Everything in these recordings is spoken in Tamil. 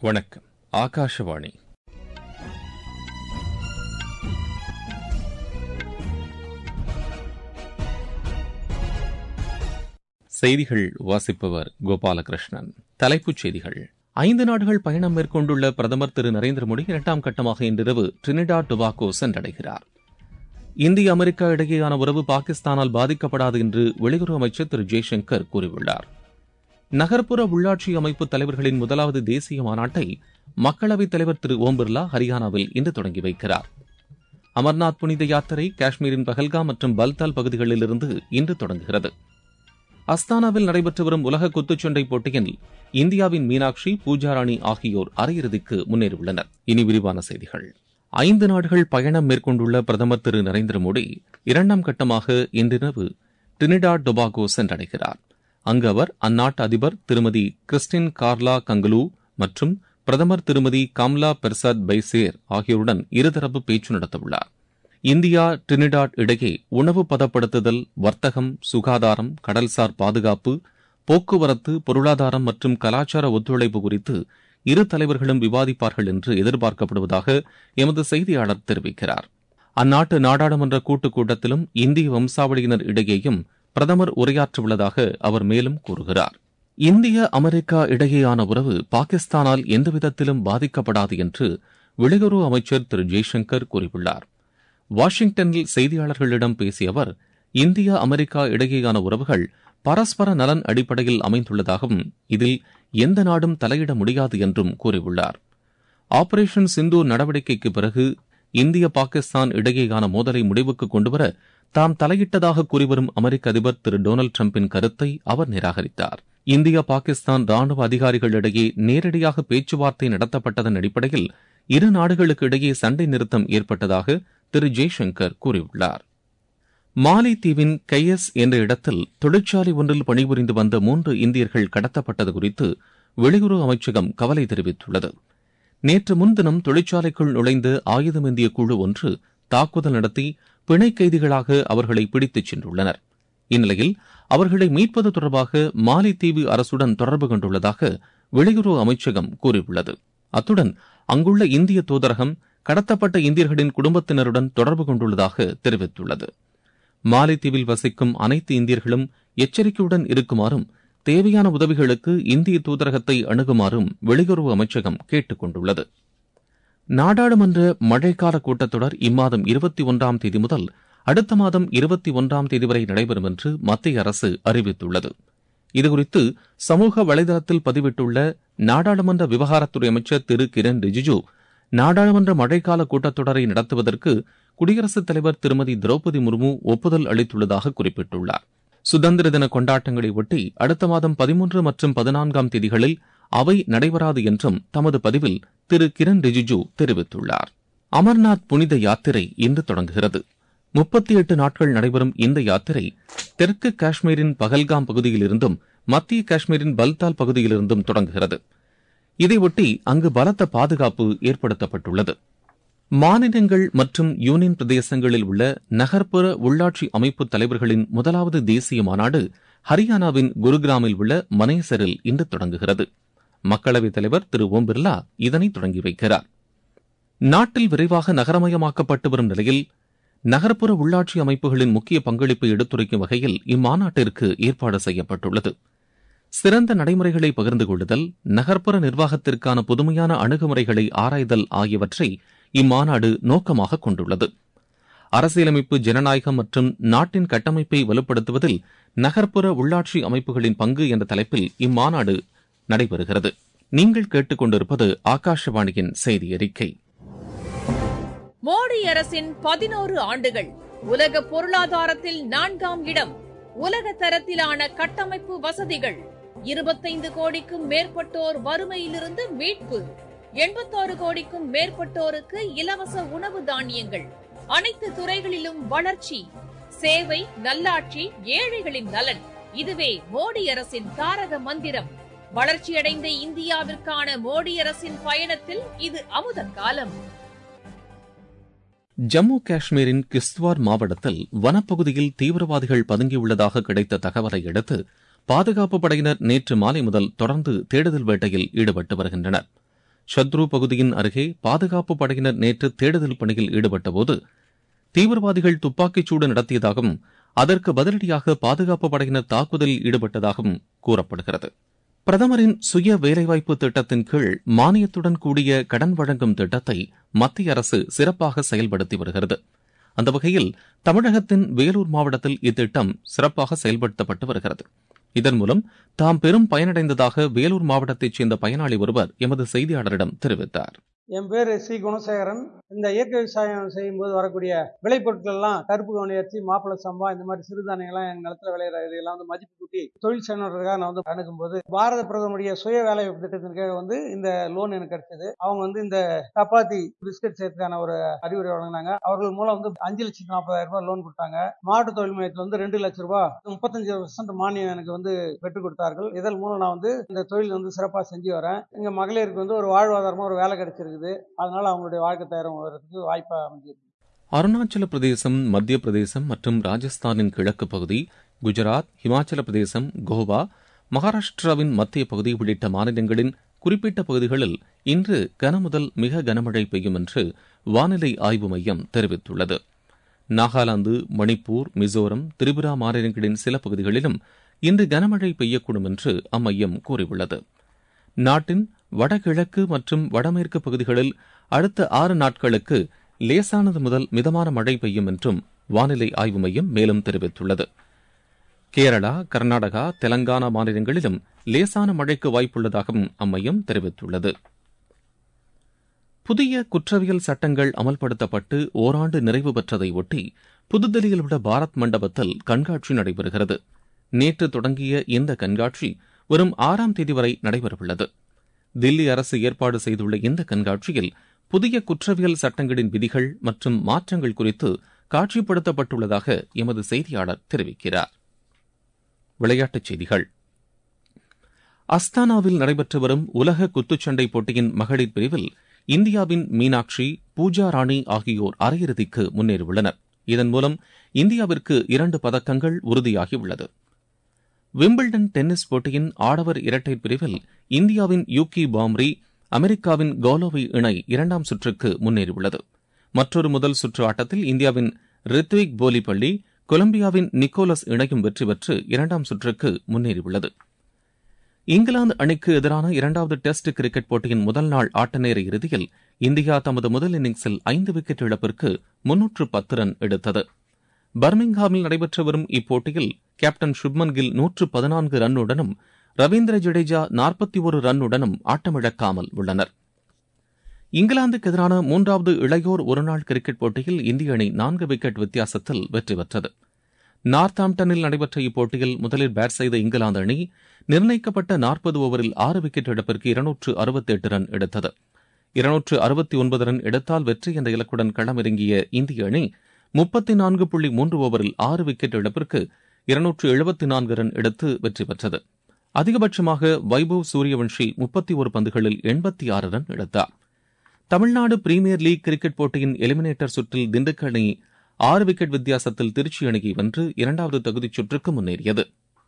வணக்கம் ஆகாஷவாணி செய்திகள் வாசிப்பவர் கோபாலகிருஷ்ணன் தலைப்புச் செய்திகள் ஐந்து நாடுகள் பயணம் மேற்கொண்டுள்ள பிரதமர் திரு நரேந்திர மோடி இரண்டாம் கட்டமாக இன்றிரவு டிரினிடா டொபாகோ சென்றடைகிறார் இந்திய அமெரிக்கா இடையேயான உறவு பாகிஸ்தானால் பாதிக்கப்படாது என்று வெளியுறவு அமைச்சர் திரு ஜெய்சங்கர் கூறியுள்ளார் நகர்ப்புற உள்ளாட்சி அமைப்பு தலைவர்களின் முதலாவது தேசிய மாநாட்டை மக்களவைத் தலைவர் திரு ஓம் பிர்லா ஹரியானாவில் இன்று தொடங்கி வைக்கிறார் அமர்நாத் புனித யாத்திரை காஷ்மீரின் பஹல்காம் மற்றும் பல்தால் பகுதிகளிலிருந்து இன்று தொடங்குகிறது அஸ்தானாவில் நடைபெற்று வரும் உலக குத்துச்சண்டை போட்டியில் இந்தியாவின் மீனாட்சி பூஜாராணி ஆகியோர் அரையிறுதிக்கு முன்னேறியுள்ளனர் இனி விரிவான செய்திகள் ஐந்து நாடுகள் பயணம் மேற்கொண்டுள்ள பிரதமர் திரு நரேந்திர மோடி இரண்டாம் கட்டமாக இன்றிரவு டிரினிடா டொபாகோ சென்றடைகிறார் அங்கு அவர் அந்நாட்டு அதிபர் திருமதி கிறிஸ்டின் கார்லா கங்கலு மற்றும் பிரதமர் திருமதி கம்லா பெர்சாத் பைசேர் ஆகியோருடன் இருதரப்பு பேச்சு நடத்தவுள்ளார் இந்தியா டிரினிடாட் இடையே உணவு பதப்படுத்துதல் வர்த்தகம் சுகாதாரம் கடல்சார் பாதுகாப்பு போக்குவரத்து பொருளாதாரம் மற்றும் கலாச்சார ஒத்துழைப்பு குறித்து இரு தலைவர்களும் விவாதிப்பார்கள் என்று எதிர்பார்க்கப்படுவதாக எமது செய்தியாளர் தெரிவிக்கிறார் அந்நாட்டு நாடாளுமன்ற கூட்டுக் கூட்டத்திலும் இந்திய வம்சாவளியினர் இடையேயும் பிரதமர் உரையாற்றவுள்ளதாக அவர் மேலும் கூறுகிறார் இந்திய அமெரிக்கா இடையேயான உறவு பாகிஸ்தானால் எந்தவிதத்திலும் பாதிக்கப்படாது என்று வெளியுறவு அமைச்சர் திரு ஜெய்சங்கர் கூறியுள்ளார் வாஷிங்டனில் செய்தியாளர்களிடம் பேசிய அவர் இந்தியா அமெரிக்கா இடையேயான உறவுகள் பரஸ்பர நலன் அடிப்படையில் அமைந்துள்ளதாகவும் இதில் எந்த நாடும் தலையிட முடியாது என்றும் கூறியுள்ளார் ஆபரேஷன் சிந்து நடவடிக்கைக்கு பிறகு இந்திய பாகிஸ்தான் இடையேயான மோதலை முடிவுக்கு கொண்டுவர தாம் தலையிட்டதாக கூறிவரும் அமெரிக்க அதிபர் திரு டொனால்டு டிரம்பின் கருத்தை அவர் நிராகரித்தார் இந்தியா பாகிஸ்தான் ராணுவ அதிகாரிகளிடையே நேரடியாக பேச்சுவார்த்தை நடத்தப்பட்டதன் அடிப்படையில் இரு நாடுகளுக்கு இடையே சண்டை நிறுத்தம் ஏற்பட்டதாக திரு ஜெய்சங்கர் கூறியுள்ளார் மாலை தீவின் கையஸ் என்ற இடத்தில் தொழிற்சாலை ஒன்றில் பணிபுரிந்து வந்த மூன்று இந்தியர்கள் கடத்தப்பட்டது குறித்து வெளியுறவு அமைச்சகம் கவலை தெரிவித்துள்ளது நேற்று முன்தினம் தொழிற்சாலைக்குள் நுழைந்த ஆயுதமேந்திய குழு ஒன்று தாக்குதல் நடத்தி பிணை கைதிகளாக அவர்களை பிடித்துச் சென்றுள்ளனர் இந்நிலையில் அவர்களை மீட்பது தொடர்பாக மாலைத்தீவு அரசுடன் தொடர்பு கொண்டுள்ளதாக வெளியுறவு அமைச்சகம் கூறியுள்ளது அத்துடன் அங்குள்ள இந்திய தூதரகம் கடத்தப்பட்ட இந்தியர்களின் குடும்பத்தினருடன் தொடர்பு கொண்டுள்ளதாக தெரிவித்துள்ளது மாலைத்தீவில் வசிக்கும் அனைத்து இந்தியர்களும் எச்சரிக்கையுடன் இருக்குமாறும் தேவையான உதவிகளுக்கு இந்திய தூதரகத்தை அணுகுமாறும் வெளியுறவு அமைச்சகம் கேட்டுக் கொண்டுள்ளது நாடாளுமன்ற மழைக்கால கூட்டத்தொடர் இம்மாதம் இருபத்தி ஒன்றாம் தேதி முதல் அடுத்த மாதம் இருபத்தி ஒன்றாம் தேதி வரை நடைபெறும் என்று மத்திய அரசு அறிவித்துள்ளது இதுகுறித்து சமூக வலைதளத்தில் பதிவிட்டுள்ள நாடாளுமன்ற விவகாரத்துறை அமைச்சர் திரு கிரண் ரிஜிஜு நாடாளுமன்ற மழைக்கால கூட்டத்தொடரை நடத்துவதற்கு குடியரசுத் தலைவர் திருமதி திரௌபதி முர்மு ஒப்புதல் அளித்துள்ளதாக குறிப்பிட்டுள்ளார் சுதந்திர தின கொண்டாட்டங்களை ஒட்டி அடுத்த மாதம் பதிமூன்று மற்றும் பதினான்காம் தேதிகளில் அவை நடைபெறாது என்றும் தமது பதிவில் திரு கிரண் ரிஜிஜு தெரிவித்துள்ளார் அமர்நாத் புனித யாத்திரை இன்று தொடங்குகிறது முப்பத்தி எட்டு நாட்கள் நடைபெறும் இந்த யாத்திரை தெற்கு காஷ்மீரின் பகல்காம் பகுதியிலிருந்தும் மத்திய காஷ்மீரின் பல்தால் பகுதியிலிருந்தும் தொடங்குகிறது இதையொட்டி அங்கு பலத்த பாதுகாப்பு ஏற்படுத்தப்பட்டுள்ளது மாநிலங்கள் மற்றும் யூனியன் பிரதேசங்களில் உள்ள நகர்ப்புற உள்ளாட்சி அமைப்பு தலைவர்களின் முதலாவது தேசிய மாநாடு ஹரியானாவின் குருகிராமில் உள்ள மனேசரில் இன்று தொடங்குகிறது மக்களவைத் தலைவர் திரு ஓம் பிர்லா இதனை தொடங்கி வைக்கிறார் நாட்டில் விரைவாக நகரமயமாக்கப்பட்டு வரும் நிலையில் நகர்ப்புற உள்ளாட்சி அமைப்புகளின் முக்கிய பங்களிப்பை எடுத்துரைக்கும் வகையில் இம்மாநாட்டிற்கு ஏற்பாடு செய்யப்பட்டுள்ளது சிறந்த நடைமுறைகளை பகிர்ந்து கொள்ளுதல் நகர்ப்புற நிர்வாகத்திற்கான புதுமையான அணுகுமுறைகளை ஆராய்தல் ஆகியவற்றை இம்மாநாடு நோக்கமாக கொண்டுள்ளது அரசியலமைப்பு ஜனநாயகம் மற்றும் நாட்டின் கட்டமைப்பை வலுப்படுத்துவதில் நகர்ப்புற உள்ளாட்சி அமைப்புகளின் பங்கு என்ற தலைப்பில் இம்மாநாடு நடைபெறுகிறது நீங்கள் கேட்டுக்கொண்டிருப்பது ஆகாஷவாணியின் செய்தி அறிக்கை மோடி அரசின் பதினோரு ஆண்டுகள் உலக பொருளாதாரத்தில் நான்காம் இடம் உலக தரத்திலான கட்டமைப்பு வசதிகள் இருபத்தைந்து கோடிக்கும் மேற்பட்டோர் வறுமையிலிருந்து மீட்பு எண்பத்தாறு கோடிக்கும் மேற்பட்டோருக்கு இலவச உணவு தானியங்கள் அனைத்து துறைகளிலும் வளர்ச்சி சேவை நல்லாட்சி ஏழைகளின் நலன் இதுவே மோடி அரசின் தாரக மந்திரம் வளர்ச்சியடைந்த இந்தியாவிற்கான மோடி அரசின் பயணத்தில் இது அமுத காலம் ஜம்மு காஷ்மீரின் கிஸ்துவார் மாவட்டத்தில் வனப்பகுதியில் தீவிரவாதிகள் பதுங்கியுள்ளதாக கிடைத்த தகவலை அடுத்து பாதுகாப்பு படையினர் நேற்று மாலை முதல் தொடர்ந்து தேடுதல் வேட்டையில் ஈடுபட்டு வருகின்றனர் ஷத்ரு பகுதியின் அருகே பாதுகாப்பு படையினர் நேற்று தேடுதல் பணியில் ஈடுபட்டபோது தீவிரவாதிகள் துப்பாக்கிச்சூடு நடத்தியதாகவும் அதற்கு பதிலடியாக பாதுகாப்பு படையினர் தாக்குதலில் ஈடுபட்டதாகவும் கூறப்படுகிறது பிரதமரின் சுய வேலைவாய்ப்பு திட்டத்தின் கீழ் மானியத்துடன் கூடிய கடன் வழங்கும் திட்டத்தை மத்திய அரசு சிறப்பாக செயல்படுத்தி வருகிறது அந்த வகையில் தமிழகத்தின் வேலூர் மாவட்டத்தில் இத்திட்டம் சிறப்பாக செயல்படுத்தப்பட்டு வருகிறது இதன் மூலம் தாம் பெரும் பயனடைந்ததாக வேலூர் மாவட்டத்தைச் சேர்ந்த பயனாளி ஒருவர் எமது செய்தியாளரிடம் தெரிவித்தார் என் பேர் சி குணசேகரன் இந்த இயற்கை விவசாயம் செய்யும்போது வரக்கூடிய விளைபொருட்கள் எல்லாம் கருப்பு கவனி அரிசி மாப்பிள சம்பா இந்த மாதிரி சிறுதானியங்கள்லாம் எங்கள் நிலத்துல விளையிற இதெல்லாம் வந்து மதிப்பு கூட்டி தொழில் செய்யணுன்றதுக்காக நான் வந்து அணுகும்போது பாரத பிரதமருடைய சுய வேலை வாய்ப்பு திட்டத்தின் கீழ் வந்து இந்த லோன் எனக்கு கிடைச்சது அவங்க வந்து இந்த சப்பாத்தி பிஸ்கட் செய்யறதுக்கான ஒரு அறிவுரை வழங்கினாங்க அவர்கள் மூலம் வந்து அஞ்சு லட்சத்தி நாற்பதாயிரம் ரூபாய் லோன் கொடுத்தாங்க மாவட்ட தொழில் மையத்தில் வந்து ரெண்டு லட்சம் ரூபாய் முப்பத்தஞ்சு பர்சன்ட் மானியம் எனக்கு வந்து பெற்றுக் கொடுத்தார்கள் இதன் மூலம் நான் வந்து இந்த தொழில் வந்து சிறப்பாக செஞ்சு வரேன் எங்க மகளிருக்கு வந்து ஒரு வாழ்வாதாரமா ஒரு வேலை கிடைச்சிருக்குது அதனால அவங்களுடைய வாழ்க்கை தரம் வர்றதுக்கு வாய்ப்பா அமைஞ்சிருக்கு அருணாச்சல பிரதேசம் மத்திய பிரதேசம் மற்றும் ராஜஸ்தானின் கிழக்கு பகுதி குஜராத் இமாச்சல பிரதேசம் கோவா மகாராஷ்டிராவின் மத்திய பகுதி உள்ளிட்ட மாநிலங்களின் குறிப்பிட்ட பகுதிகளில் இன்று கனமுதல் மிக கனமழை பெய்யும் என்று வானிலை ஆய்வு மையம் தெரிவித்துள்ளது நாகாலாந்து மணிப்பூர் மிசோரம் திரிபுரா மாநிலங்களின் சில பகுதிகளிலும் இன்று கனமழை பெய்யக்கூடும் என்று அம்மையம் கூறியுள்ளது நாட்டின் வடகிழக்கு மற்றும் வடமேற்கு பகுதிகளில் அடுத்த ஆறு நாட்களுக்கு லேசானது முதல் மிதமான மழை பெய்யும் என்றும் வானிலை ஆய்வு மையம் மேலும் தெரிவித்துள்ளது கேரளா கர்நாடகா தெலங்கானா மாநிலங்களிலும் லேசான மழைக்கு வாய்ப்புள்ளதாகவும் அம்மையம் தெரிவித்துள்ளது புதிய குற்றவியல் சட்டங்கள் அமல்படுத்தப்பட்டு ஓராண்டு நிறைவு பெற்றதை ஒட்டி புதுதில்லியில் உள்ள பாரத் மண்டபத்தில் கண்காட்சி நடைபெறுகிறது நேற்று தொடங்கிய இந்த கண்காட்சி வரும் ஆறாம் தேதி வரை நடைபெறவுள்ளது தில்லி அரசு ஏற்பாடு செய்துள்ள இந்த கண்காட்சியில் புதிய குற்றவியல் சட்டங்களின் விதிகள் மற்றும் மாற்றங்கள் குறித்து காட்சிப்படுத்தப்பட்டுள்ளதாக எமது செய்தியாளர் தெரிவிக்கிறார் விளையாட்டுச் செய்திகள் அஸ்தானாவில் நடைபெற்று வரும் உலக குத்துச்சண்டை போட்டியின் மகளிர் பிரிவில் இந்தியாவின் மீனாட்சி பூஜா ராணி ஆகியோர் அரையிறுதிக்கு முன்னேறியுள்ளனர் இதன் மூலம் இந்தியாவிற்கு இரண்டு பதக்கங்கள் உறுதியாகியுள்ளது விம்பிள்டன் டென்னிஸ் போட்டியின் ஆடவர் இரட்டையர் பிரிவில் இந்தியாவின் யூகி பாம்ரி அமெரிக்காவின் கோலோவை இணை இரண்டாம் சுற்றுக்கு முன்னேறியுள்ளது மற்றொரு முதல் சுற்று ஆட்டத்தில் இந்தியாவின் ரித்விக் போலிப்பள்ளி கொலம்பியாவின் நிக்கோலஸ் இணையும் வெற்றி பெற்று இரண்டாம் சுற்றுக்கு முன்னேறியுள்ளது இங்கிலாந்து அணிக்கு எதிரான இரண்டாவது டெஸ்ட் கிரிக்கெட் போட்டியின் முதல் நாள் ஆட்டநேர இறுதியில் இந்தியா தமது முதல் இன்னிங்ஸில் ஐந்து விக்கெட் இழப்பிற்கு முன்னூற்று பத்து ரன் எடுத்தது பர்மிங்ஹாமில் நடைபெற்று வரும் இப்போட்டியில் கேப்டன் சுப்மன் கில் நூற்று பதினான்கு ரன்னுடனும் ரவீந்திர ஜடேஜா நாற்பத்தி ஒரு ரன்னுடனும் ஆட்டமிழக்காமல் உள்ளனர் இங்கிலாந்துக்கு எதிரான மூன்றாவது இளையோர் ஒருநாள் கிரிக்கெட் போட்டியில் இந்திய அணி நான்கு விக்கெட் வித்தியாசத்தில் வெற்றி பெற்றது நார்த்தாம்டனில் நடைபெற்ற இப்போட்டியில் முதலில் பேட் செய்த இங்கிலாந்து அணி நிர்ணயிக்கப்பட்ட நாற்பது ஓவரில் ஆறு விக்கெட் இழப்பிற்கு இருநூற்று அறுபத்தி எட்டு ரன் எடுத்தது இருநூற்று அறுபத்தி ஒன்பது ரன் எடுத்தால் வெற்றி என்ற இலக்குடன் களமிறங்கிய இந்திய அணி முப்பத்தி நான்கு புள்ளி மூன்று ஓவரில் ஆறு விக்கெட் இழப்பிற்கு இருநூற்று எழுபத்தி நான்கு ரன் எடுத்து வெற்றி பெற்றது அதிகபட்சமாக வைபவ் சூரியவன்ஷி முப்பத்தி ஒரு பந்துகளில் எண்பத்தி ஆறு ரன் எடுத்தார் தமிழ்நாடு பிரீமியர் லீக் கிரிக்கெட் போட்டியின் எலிமினேட்டர் சுற்றில் திண்டுக்கல் அணி ஆறு விக்கெட் வித்தியாசத்தில் திருச்சி அணியை வென்று இரண்டாவது தகுதிச் சுற்றுக்கு முன்னேறியது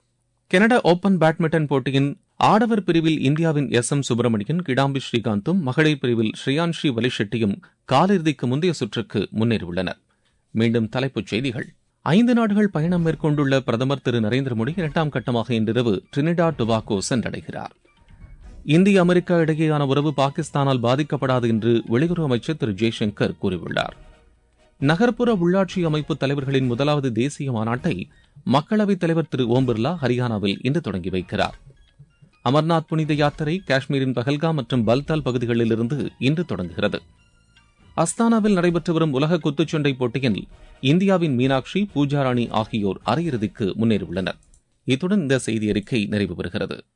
கனடா ஓபன் பேட்மிண்டன் போட்டியின் ஆடவர் பிரிவில் இந்தியாவின் எஸ் எம் சுப்பிரமணியன் கிடாம்பி ஸ்ரீகாந்தும் மகளிர் பிரிவில் ஸ்ரீயான்ஷி வலிஷெட்டியும் காலிறுதிக்கு முந்தைய சுற்றுக்கு முன்னேறியுள்ளனர் மீண்டும் தலைப்புச் செய்திகள் ஐந்து நாடுகள் பயணம் மேற்கொண்டுள்ள பிரதமர் திரு நரேந்திர மோடி இரண்டாம் கட்டமாக இன்றிரவு டிரினிடா டுபாகோ சென்றடைகிறார் இந்திய அமெரிக்கா இடையேயான உறவு பாகிஸ்தானால் பாதிக்கப்படாது என்று வெளியுறவு அமைச்சர் திரு ஜெய்சங்கர் கூறியுள்ளார் நகர்ப்புற உள்ளாட்சி அமைப்பு தலைவர்களின் முதலாவது தேசிய மாநாட்டை மக்களவைத் தலைவர் திரு ஓம் பிர்லா ஹரியானாவில் இன்று தொடங்கி வைக்கிறார் அமர்நாத் புனித யாத்திரை காஷ்மீரின் பஹல்காம் மற்றும் பல்தால் பகுதிகளிலிருந்து இன்று தொடங்குகிறது அஸ்தானாவில் நடைபெற்று வரும் உலக குத்துச்சண்டை போட்டியில் இந்தியாவின் மீனாட்சி பூஜாராணி ஆகியோர் அரையிறுதிக்கு முன்னேறியுள்ளனர் இத்துடன் இந்த செய்தி அறிக்கை நிறைவு பெறுகிறது